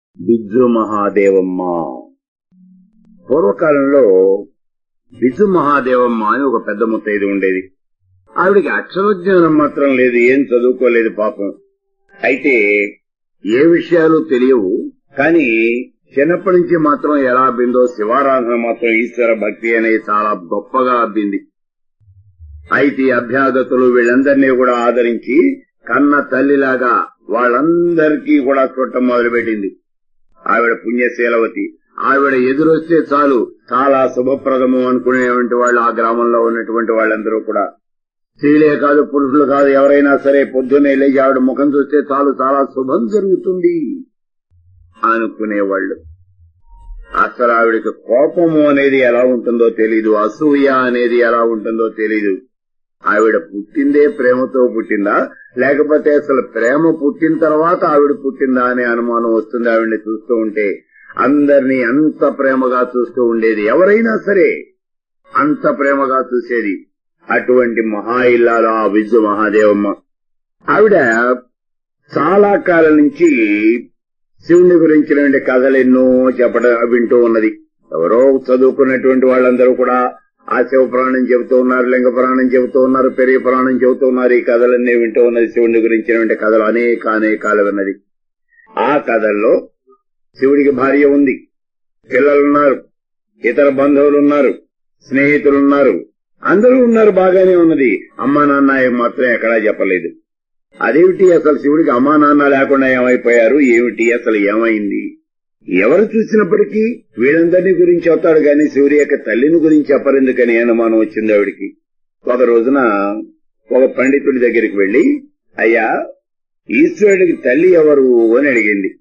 బిజ్జు మహాదేవమ్మ పూర్వకాలంలో బిజ్జు మహాదేవమ్మ అని ఒక పెద్ద ముత్తైదు ఉండేది ఆవిడికి అక్షరజ్ఞానం మాత్రం లేదు ఏం చదువుకోలేదు పాపం అయితే ఏ విషయాలు తెలియవు కానీ చిన్నప్పటి నుంచి మాత్రం ఎలా అబ్బిందో శివారాధన మాత్రం ఈశ్వర భక్తి అనేది చాలా గొప్పగా అబ్బింది అయితే ఈ అభ్యాగతులు వీళ్ళందరినీ కూడా ఆదరించి కన్న తల్లిలాగా వాళ్ళందరికీ కూడా చూడటం మొదలుపెట్టింది ఆవిడ పుణ్యశీలవతి ఆవిడ ఎదురొస్తే చాలు చాలా శుభప్రదము అనుకునేటువంటి వాళ్ళు ఆ గ్రామంలో ఉన్నటువంటి వాళ్ళందరూ కూడా స్త్రీలే కాదు పురుషులు కాదు ఎవరైనా సరే పొద్దున్నే లేచి ఆవిడ ముఖం చూస్తే చాలు చాలా శుభం జరుగుతుంది అనుకునేవాళ్ళు అసలు ఆవిడకి కోపము అనేది ఎలా ఉంటుందో తెలీదు అసూయ అనేది ఎలా ఉంటుందో తెలీదు ఆవిడ పుట్టిందే ప్రేమతో పుట్టిందా లేకపోతే అసలు ప్రేమ పుట్టిన తర్వాత ఆవిడ పుట్టిందా అనే అనుమానం వస్తుంది ఆవిడని చూస్తూ ఉంటే అందరినీ అంత ప్రేమగా చూస్తూ ఉండేది ఎవరైనా సరే అంత ప్రేమగా చూసేది అటువంటి మహా ఇల్లాలు ఆ విద్యు మహాదేవమ్మ ఆవిడ చాలా కాలం నుంచి శివుని గురించినటువంటి కథలు ఎన్నో చెప్పడం వింటూ ఉన్నది ఎవరో చదువుకున్నటువంటి వాళ్ళందరూ కూడా ఆ శివ పురాణం చెబుతూ ఉన్నారు లింగ పురాణం చెబుతూ ఉన్నారు పెరియ పురాణం చెబుతూ ఉన్నారు ఈ కథలన్నీ వింటూ ఉన్నది శివుని గురించినటువంటి కథలు అనేక అనేకాలు విన్నది ఆ కథల్లో శివుడికి భార్య ఉంది పిల్లలున్నారు ఇతర బంధువులు ఉన్నారు స్నేహితులున్నారు అందరూ ఉన్నారు బాగానే ఉన్నది అమ్మా నాన్న మాత్రం ఎక్కడా చెప్పలేదు అదేమిటి అసలు శివుడికి అమ్మా నాన్న లేకుండా ఏమైపోయారు ఏమిటి అసలు ఏమైంది ఎవరు చూసినప్పటికీ వీళ్ళందరినీ గురించి చెప్తాడు గాని శివుడి యొక్క తల్లిని గురించి చెప్పరెందుకని అనుమానం వచ్చింది ఆవిడికి ఒక రోజున ఒక పండితుడి దగ్గరికి వెళ్లి అయ్యా ఈశ్వరుడికి తల్లి ఎవరు అని అడిగింది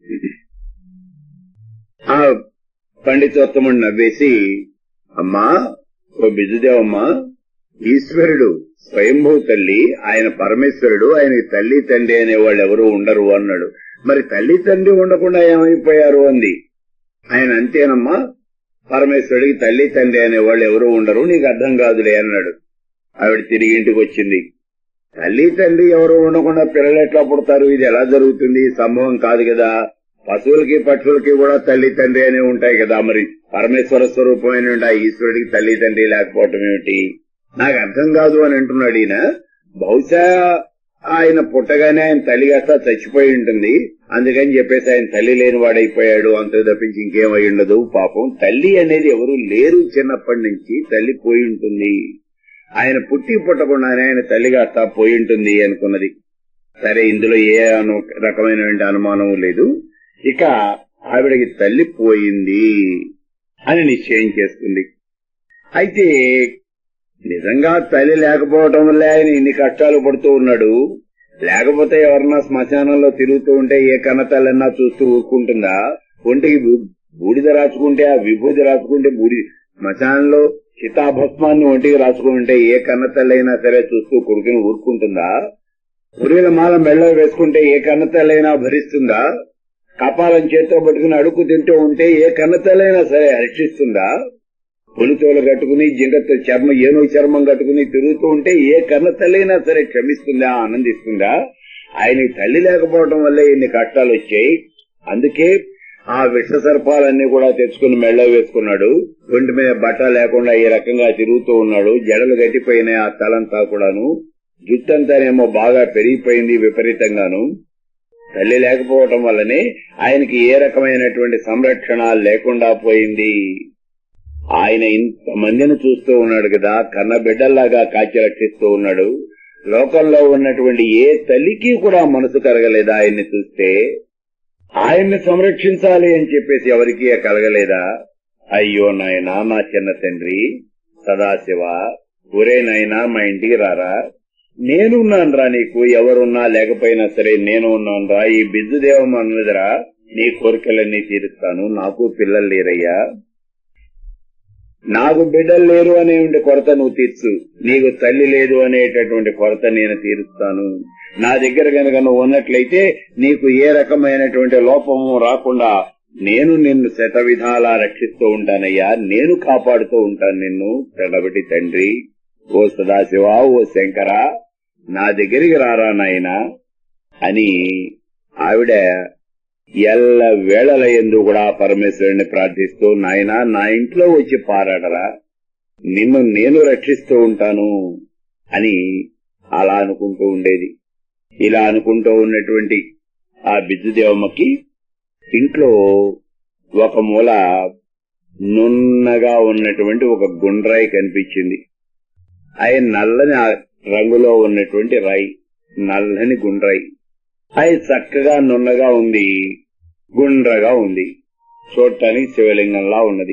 ఆ పండితోత్తముడు నవ్వేసి అమ్మా ఓ బిజుదేవమ్మా ఈశ్వరుడు స్వయంభూ తల్లి ఆయన పరమేశ్వరుడు ఆయనకి తల్లి తండ్రి అనే వాళ్ళు ఎవరు ఉండరు అన్నాడు మరి తల్లి తండ్రి ఉండకుండా ఏమైపోయారు అంది ఆయన అంతేనమ్మా పరమేశ్వరుడికి తల్లి తండ్రి అనే వాళ్ళు ఎవరు ఉండరు నీకు అర్థం కాదులే అన్నాడు ఆవిడ తిరిగి ఇంటికి వచ్చింది తల్లి తండ్రి ఎవరు ఉండకుండా పిల్లలు ఎట్లా పుడతారు ఇది ఎలా జరుగుతుంది సంభవం కాదు కదా పశువులకి పక్షులకి కూడా తల్లి తండ్రి అనే ఉంటాయి కదా మరి పరమేశ్వర స్వరూపమైన ఆ ఈశ్వరుడికి తల్లి తండ్రి లేకపోవటం ఏమిటి నాకు అర్థం కాదు అని అంటున్నాడు ఈయన బహుశా ఆయన పుట్టగానే ఆయన తల్లి కాస్త చచ్చిపోయి ఉంటుంది అందుకని చెప్పేసి ఆయన తల్లి లేని వాడైపోయాడు అంత తప్పించి ఇంకేమై ఉండదు పాపం తల్లి అనేది ఎవరు లేరు చిన్నప్పటి నుంచి తల్లి పోయి ఉంటుంది ఆయన పుట్టి పుట్టకుండానే ఆయన తల్లి కాస్త పోయి ఉంటుంది అనుకున్నది సరే ఇందులో ఏ అను- రకమైనటువంటి అనుమానం లేదు ఇక ఆవిడకి తల్లి పోయింది అని నిశ్చయం చేసుకుంది అయితే నిజంగా తల్లి లేకపోవటం వల్ల ఆయన ఇన్ని కష్టాలు పడుతూ ఉన్నాడు లేకపోతే ఎవరన్నా శ్మశానంలో తిరుగుతూ ఉంటే ఏ కన్న తల్లన్నా చూస్తూ ఊరుకుంటుందా ఒంటికి బూ- బూడిద రాసుకుంటే ఆ విభూతి రాసుకుంటే బూడి శ్మశానంలో చితాభస్మాన్ని ఒంటికి రాసుకుంటే ఏ కన్న తల్లైనా సరే చూస్తూ కొడుకుని ఊరుకుంటుందా పురుగుల మాల మెళ్ళ వేసుకుంటే ఏ కన్న తల్లైనా భరిస్తుందా కపాలం చేత్తో పట్టుకుని అడుగు తింటూ ఉంటే ఏ కన్నతలైనా సరే హర్షిస్తుందా పులితోలు కట్టుకుని జింగతో చర్మం ఏనో చర్మం కట్టుకుని తిరుగుతూ ఉంటే ఏ కన్నతల్లైనా సరే క్షమిస్తుందా ఆనందిస్తుందా ఆయనకి తల్లి లేకపోవడం వల్ల ఇన్ని కష్టాలు వచ్చాయి అందుకే ఆ విష సర్పాలన్నీ కూడా తెచ్చుకుని మెళ్ళ వేసుకున్నాడు ఒంటి మీద బట్ట లేకుండా ఈ రకంగా తిరుగుతూ ఉన్నాడు జడలు గట్టిపోయినాయి ఆ తలంతా కూడాను జుట్టంతానేమో బాగా పెరిగిపోయింది విపరీతంగాను తల్లి లేకపోవటం వల్లనే ఆయనకి ఏ రకమైనటువంటి సంరక్షణ లేకుండా పోయింది ఆయన ఇంత మందిని చూస్తూ ఉన్నాడు కదా కన్న బిడ్డల్లాగా కాచి రక్షిస్తూ ఉన్నాడు లోకంలో ఉన్నటువంటి ఏ తల్లికి కూడా మనసు కలగలేదా ఆయన్ని చూస్తే ఆయన్ని సంరక్షించాలి అని చెప్పేసి ఎవరికి కలగలేదా అయ్యో నాయనా నా చిన్న తండ్రి సదాశివ ఒరే నాయనా మా ఇంటికి రారా నేనున్నాను రా నీకు ఎవరున్నా లేకపోయినా సరే నేను ఉన్నాను రా ఈ బిజ్జుదేవం అన్నదిరా నీ కోరికలన్నీ తీరుస్తాను నాకు పిల్లలు లేరయ్యా నాకు బిడ్డలు లేరు అనేటువంటి కొరత నువ్వు తీర్చు నీకు తల్లి లేదు అనేటటువంటి కొరత నేను తీరుస్తాను నా దగ్గర గనక నువ్వు ఉన్నట్లయితే నీకు ఏ రకమైనటువంటి లోపము రాకుండా నేను నిన్ను శత విధాలా రక్షిస్తూ ఉంటానయ్యా నేను కాపాడుతూ ఉంటాను నిన్ను తెల్లబడి తండ్రి ఓ సదాశివ ఓ శంకర నా దగ్గరికి రారా నాయనా అని ఆవిడ ఎల్ల వేళల ఎందు కూడా పరమేశ్వరుని ప్రార్థిస్తూ నాయనా నా ఇంట్లో వచ్చి పారాడరా నిన్ను నేను రక్షిస్తూ ఉంటాను అని అలా అనుకుంటూ ఉండేది ఇలా అనుకుంటూ ఉన్నటువంటి ఆ బిజ్జుదేవమ్మకి ఇంట్లో ఒక మూల నున్నగా ఉన్నటువంటి ఒక గుండ్రాయి కనిపించింది అయి నల్లని ఆ రంగులో ఉన్నటువంటి రాయి నల్లని గుండ్రాయి అయి చక్కగా నున్నగా ఉంది గుండ్రగా ఉంది చూడటానికి శివలింగంలా ఉన్నది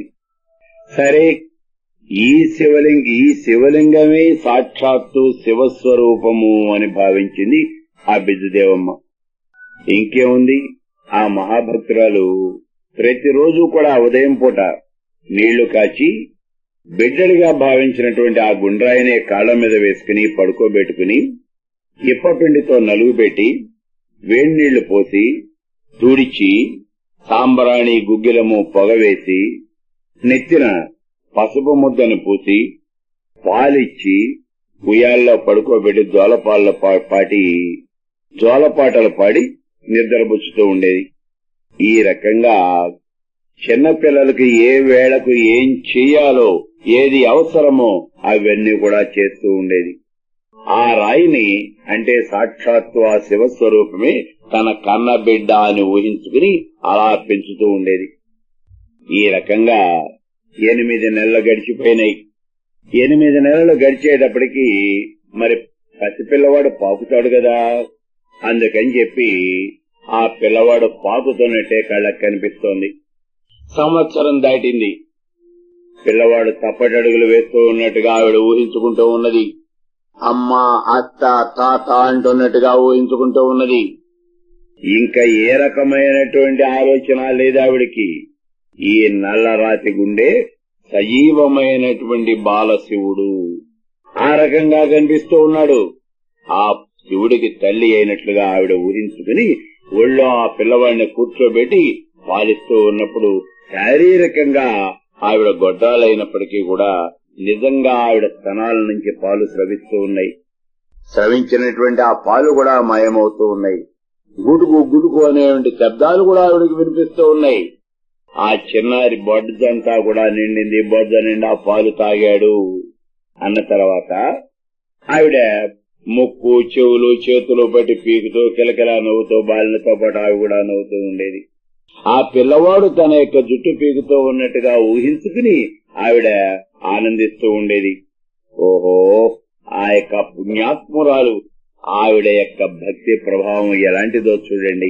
సరే ఈ శివలింగ ఈ శివలింగమే సాక్షాత్తు శివస్వరూపము అని భావించింది ఆ బిజ్జుదేవమ్మ ఇంకేముంది ఆ మహాభక్తురాలు ప్రతిరోజు కూడా ఉదయం పూట నీళ్లు కాచి బిడ్డడిగా భావించినటువంటి ఆ గుండ్రాయినే కాళ్ల మీద వేసుకుని పడుకోబెట్టుకుని ఇప్పపిండితో నలుగు పెట్టి వేడి నీళ్లు పోసి తుడిచి సాంబరాణి గుగ్గిలము పొగవేసి నెత్తిన పసుపు ముద్దను పూసి పాలిచ్చి ఉయ్యాల్లో పడుకోబెట్టి జోలపాళ్ళ పాటి జోలపాటలు పాడి నిద్రపుచ్చుతూ ఉండేది ఈ రకంగా చిన్న పిల్లలకి ఏ వేళకు ఏం చెయ్యాలో ఏది అవసరమో అవన్నీ కూడా చేస్తూ ఉండేది ఆ రాయిని అంటే సాక్షాత్తు ఆ శివస్వరూపమే తన కన్న బిడ్డ అని ఊహించుకుని అలా పెంచుతూ ఉండేది ఈ రకంగా ఎనిమిది నెలలు గడిచిపోయినాయి ఎనిమిది నెలలు గడిచేటప్పటికి మరి పసిపిల్లవాడు పాకుతాడు కదా అందుకని చెప్పి ఆ పిల్లవాడు పాకుతున్నట్టే కళ్ళకు కనిపిస్తోంది సంవత్సరం దాటింది పిల్లవాడు తప్పటడుగులు వేస్తూ ఉన్నట్టుగా ఆవిడ ఊహించుకుంటూ ఉన్నది అమ్మ అత్త తాత అంటున్నట్టుగా ఊహించుకుంటూ ఉన్నది ఇంకా ఏ రకమైనటువంటి ఆలోచన లేదు ఆవిడికి ఈ నల్లరాతి గుండె సజీవమైనటువంటి బాలశివుడు ఆ రకంగా కనిపిస్తూ ఉన్నాడు ఆ శివుడికి తల్లి అయినట్లుగా ఆవిడ ఊహించుకుని ఒళ్ళో ఆ పిల్లవాడిని కూర్చోబెట్టి పాలిస్తూ ఉన్నప్పుడు శారీరకంగా ఆవిడ గొడ్డాలైనప్పటికీ కూడా నిజంగా ఆవిడ స్తనాల నుంచి పాలు స్రవిస్తూ ఉన్నాయి స్రవించినటువంటి ఆ పాలు కూడా మాయమవుతూ ఉన్నాయి గుడుగు గుడుగు అనేటువంటి శబ్దాలు కూడా ఆవిడకి వినిపిస్తూ ఉన్నాయి ఆ చిన్నారి బొడ్జంతా కూడా నిండింది బొడ్జ నిండా పాలు తాగాడు అన్న తర్వాత ఆవిడ ముక్కు చెవులు చేతులు బట్టి పీకుతూ కిలకిలా నవ్వుతూ బాలినతో పాటు ఆవి కూడా నవ్వుతూ ఉండేది ఆ పిల్లవాడు తన యొక్క జుట్టు పీకుతూ ఉన్నట్టుగా ఊహించుకుని ఆవిడ ఆనందిస్తూ ఉండేది ఓహో ఆ యొక్క పుణ్యాత్మురాలు ఆవిడ యొక్క భక్తి ప్రభావం ఎలాంటిదో చూడండి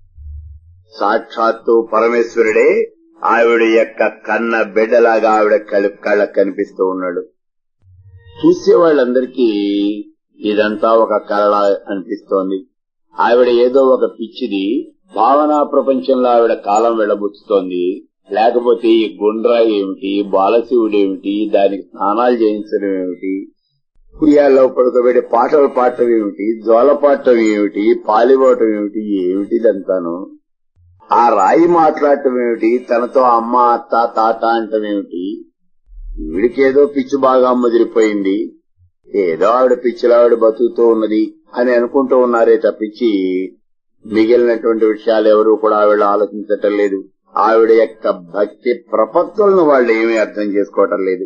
సాక్షాత్తు పరమేశ్వరుడే ఆవిడ యొక్క కన్న బిడ్డలాగా ఆవిడ కళ్ళకు కనిపిస్తూ ఉన్నాడు చూసే వాళ్ళందరికీ ఇదంతా ఒక కళలా అనిపిస్తోంది ఆవిడ ఏదో ఒక పిచ్చిది భావనా ప్రపంచంలో ఆవిడ కాలం వెళ్ళబుచ్చుతోంది లేకపోతే ఈ గుండ్రా ఏమిటి బాలశివుడేమిటి దానికి స్నానాలు చేయించడం ఏమిటి కుయ్యాల్లో పడుకోబెట్టి పాటలు పాడటం ఏమిటి జోల పాడటం ఏమిటి పాలిపోవటం ఏమిటి ఏమిటిదంతాను ఆ రాయి మాట్లాడటం ఏమిటి తనతో అమ్మ అత్త తాత అంటం ఏమిటి ఈవిడికేదో పిచ్చి బాగా ముదిరిపోయింది ఏదో ఆవిడ పిచ్చిలో ఆవిడ బతుకుతూ ఉన్నది అని అనుకుంటూ ఉన్నారే తప్పించి మిగిలినటువంటి విషయాలు ఎవరు కూడా ఆవిడ ఆలోచించటం లేదు ఆవిడ యొక్క భక్తి ప్రపత్తులను వాళ్ళు ఏమీ అర్థం చేసుకోవటం లేదు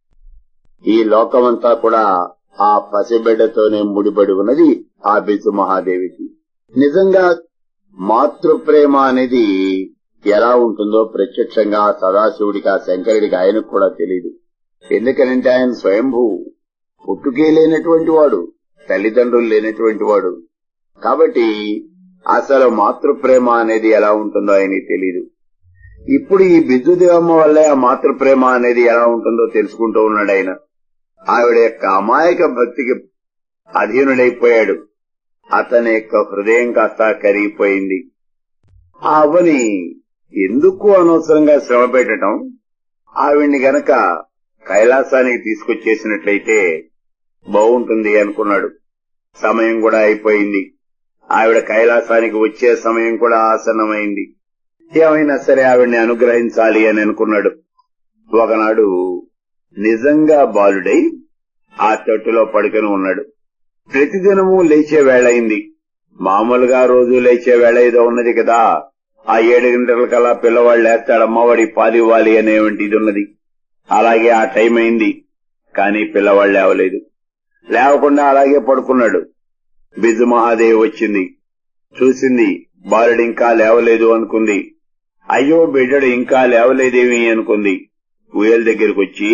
ఈ లోకమంతా కూడా ఆ పసిబిడ్డతోనే ముడిపడి ఉన్నది ఆ బిజు మహాదేవికి నిజంగా మాతృప్రేమ అనేది ఎలా ఉంటుందో ప్రత్యక్షంగా ఆ సదాశివుడికి ఆ శంకరుడికి ఆయనకు కూడా తెలియదు ఎందుకనంటే ఆయన స్వయంభూ పుట్టుకే లేనటువంటి వాడు తల్లిదండ్రులు లేనటువంటి వాడు కాబట్టి అసలు మాతృప్రేమ అనేది ఎలా ఉంటుందో ఆయనకి తెలియదు ఇప్పుడు ఈ బిద్దుదేవమ్మ వల్లే ఆ మాతృప్రేమ అనేది ఎలా ఉంటుందో తెలుసుకుంటూ ఉన్నాడు ఆయన ఆవిడ యొక్క అమాయక భక్తికి అధీనుడైపోయాడు అతని యొక్క హృదయం కాస్త కరిగిపోయింది ఆ అవ్వని ఎందుకు అనవసరంగా శ్రమ పెట్టడం ఆవిడ్ని గనక కైలాసానికి తీసుకొచ్చేసినట్లయితే బాగుంటుంది అనుకున్నాడు సమయం కూడా అయిపోయింది ఆవిడ కైలాసానికి వచ్చే సమయం కూడా ఆసన్నమైంది ఏమైనా సరే ఆవిడ్ని అనుగ్రహించాలి అని అనుకున్నాడు ఒకనాడు నిజంగా బాలుడై ఆ తొట్టులో పడుకొని ఉన్నాడు ప్రతిదినము లేచే వేళయింది మామూలుగా రోజు లేచే వేళ ఏదో ఉన్నది కదా ఆ ఏడు గంటల కల్లా పిల్లవాడు లేస్తాడమ్మా వాడి పాలు ఇవ్వాలి అనేవంటి ఇది ఉన్నది అలాగే ఆ టైం అయింది కానీ పిల్లవాడు లేవలేదు లేవకుండా అలాగే పడుకున్నాడు బిజు మహాదేవి వచ్చింది చూసింది బాలుడు ఇంకా లేవలేదు అనుకుంది అయ్యో బిడ్డడు ఇంకా లేవలేదేమి అనుకుంది ఊయల దగ్గరికి వచ్చి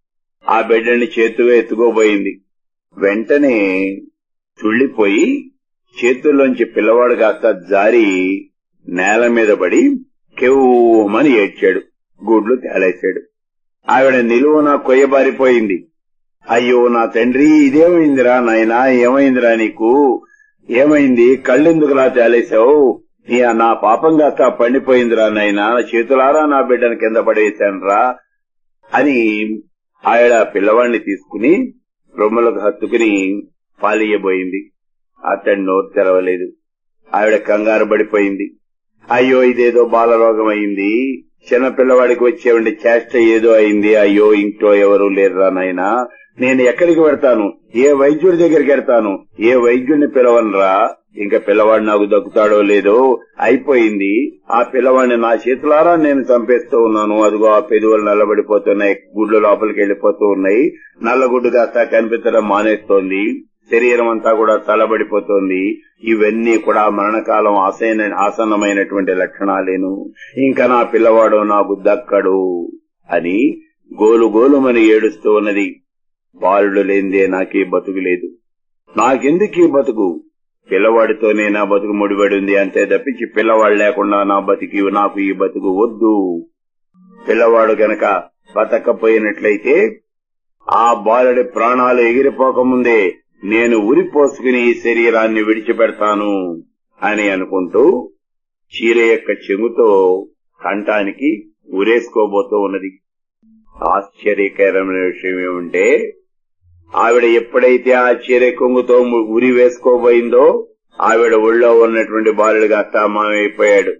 ఆ బిడ్డని చేతుగా ఎత్తుకోబోయింది వెంటనే తుళ్లిపోయి చేతుల్లోంచి పిల్లవాడు కాస్త జారి నేల మీద పడి కెవ్వమని ఏడ్చాడు గుడ్లు తేలేశాడు ఆవిడ నిలువున కొయ్యబారిపోయింది అయ్యో నా తండ్రి ఇదేమైందిరా నాయనా ఏమైందిరా నీకు ఏమైంది కళ్ళెందుకులా తేలేశావు నీ నా పాపం కాస్త పండిపోయిందిరా నాయనా నా చేతులారా నా బిడ్డను కింద పడేశానురా అని ఆవిడ పిల్లవాడిని తీసుకుని రొమ్మలకు హత్తుకుని పాలియబోయింది అతడి నోరు తెరవలేదు ఆవిడ కంగారు పడిపోయింది అయ్యో ఇదేదో బాలరోగం అయింది చిన్న పిల్లవాడికి వచ్చేవండి చేష్ట ఏదో అయింది అయ్యో ఇంట్లో ఎవరు లేరురా నాయనా నేను ఎక్కడికి పెడతాను ఏ వైద్యుడి దగ్గరికి వెడతాను ఏ వైద్యుడిని పిలవనరా ఇంకా పిల్లవాడు నాకు దక్కుతాడో లేదో అయిపోయింది ఆ పిల్లవాడిని నా చేతులారా నేను చంపేస్తూ ఉన్నాను అదిగో ఆ పెదవులు నల్లబడిపోతున్నాయి గుడ్లు లోపలికి వెళ్లిపోతూ ఉన్నాయి నల్లగుడ్డు కాస్త కనిపించడం మానేస్తోంది శరీరం అంతా కూడా చల్లబడిపోతోంది ఇవన్నీ కూడా మరణకాలం ఆసైన ఆసన్నమైనటువంటి లక్షణాలేను ఇంకా నా పిల్లవాడు నాకు దక్కడు అని గోలు గోలుమని ఏడుస్తూ ఉన్నది బాలుడు లేనిదే నాకీ బతుకు లేదు నాకెందుకు ఈ బతుకు పిల్లవాడితోనే నా బతుకు ముడిపడి ఉంది అంతే తప్పించి పిల్లవాడు లేకుండా నా బతికి నాకు ఈ బతుకు వద్దు పిల్లవాడు గనక బతకపోయినట్లయితే ఆ బాలుడి ప్రాణాలు ఎగిరిపోకముందే నేను ఉరిపోసుకుని ఈ శరీరాన్ని విడిచిపెడతాను అని అనుకుంటూ చీర యొక్క చెంగుతో కంఠానికి ఉరేసుకోబోతూ ఉన్నది ఆశ్చర్యకరమైన విషయం ఏమంటే ఆవిడ ఎప్పుడైతే ఆ చీర కొంగుతో ఉరి వేసుకోబోయిందో ఆవిడ ఒళ్ళో ఉన్నటువంటి బాలుడు కాస్త మామైపోయాడు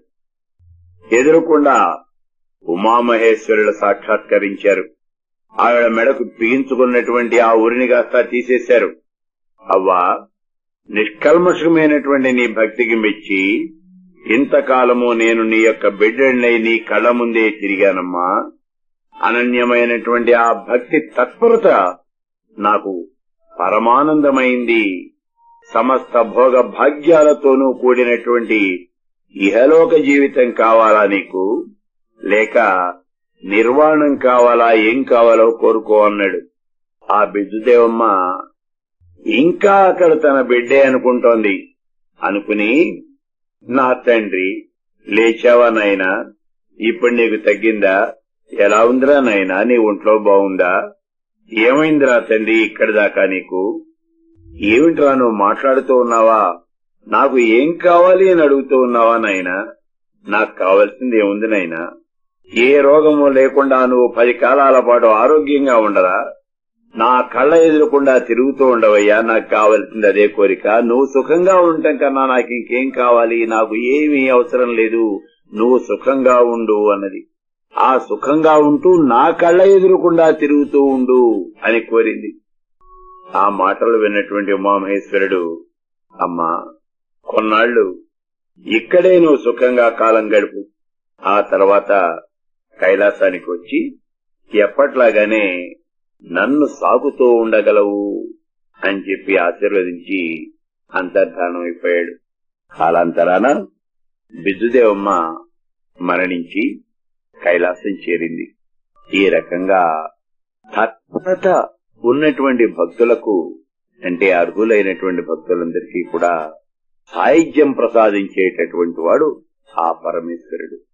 ఎదురుకుండా ఉమామహేశ్వరులు సాక్షాత్కరించారు ఆవిడ మెడకు బిగించుకున్నటువంటి ఆ ఉరిని కాస్త తీసేశారు అవ్వా నిష్కల్మషమైనటువంటి నీ భక్తికి మెచ్చి ఇంతకాలము నేను నీ యొక్క బిడ్డడినై నీ కళ్ళ ముందే తిరిగానమ్మా అనన్యమైనటువంటి ఆ భక్తి తత్పరత నాకు పరమానందమైంది సమస్త భోగ భాగ్యాలతోనూ కూడినటువంటి ఇహలోక జీవితం కావాలా నీకు లేక నిర్వాణం కావాలా ఏం కావాలో కోరుకో అన్నాడు ఆ బిజ్జుదేవమ్మ ఇంకా అక్కడ తన బిడ్డే అనుకుంటోంది అనుకుని నా తండ్రి లేచావా నాయనా ఇప్పుడు నీకు తగ్గిందా ఎలా ఉందిరా నాయనా నీ ఒంట్లో బాగుందా ఏమైందిరా తండ్రి ఇక్కడి దాకా నీకు ఏమిట్రా నువ్వు మాట్లాడుతూ ఉన్నావా నాకు ఏం కావాలి అని అడుగుతూ ఉన్నావా నాయనా నాకు కావాల్సింది ఏముంది నాయనా ఏ రోగము లేకుండా నువ్వు పది కాలాల పాటు ఆరోగ్యంగా ఉండరా నా కళ్ళ ఎదురకుండా తిరుగుతూ ఉండవయ్యా నాకు కావాల్సింది అదే కోరిక నువ్వు సుఖంగా ఉండటం కన్నా నాకు ఇంకేం కావాలి నాకు ఏమీ అవసరం లేదు నువ్వు సుఖంగా ఉండు అన్నది ఆ సుఖంగా ఉంటూ నా కళ్ళ ఎదురకుండా తిరుగుతూ ఉండు అని కోరింది ఆ మాటలు విన్నటువంటి ఉమామహేశ్వరుడు అమ్మా కొన్నాళ్లు ఇక్కడే నువ్వు సుఖంగా కాలం గడుపు ఆ తర్వాత కైలాసానికి వచ్చి ఎప్పట్లాగానే నన్ను సాగుతూ ఉండగలవు అని చెప్పి ఆశీర్వదించి అంతర్ధానం అయిపోయాడు కాలాంతరాన బిద్దుదేవమ్మ మరణించి కైలాసం చేరింది ఈ రకంగా తత్పరత ఉన్నటువంటి భక్తులకు అంటే అర్హులైనటువంటి భక్తులందరికీ కూడా సాహిత్యం ప్రసాదించేటటువంటి వాడు ఆ పరమేశ్వరుడు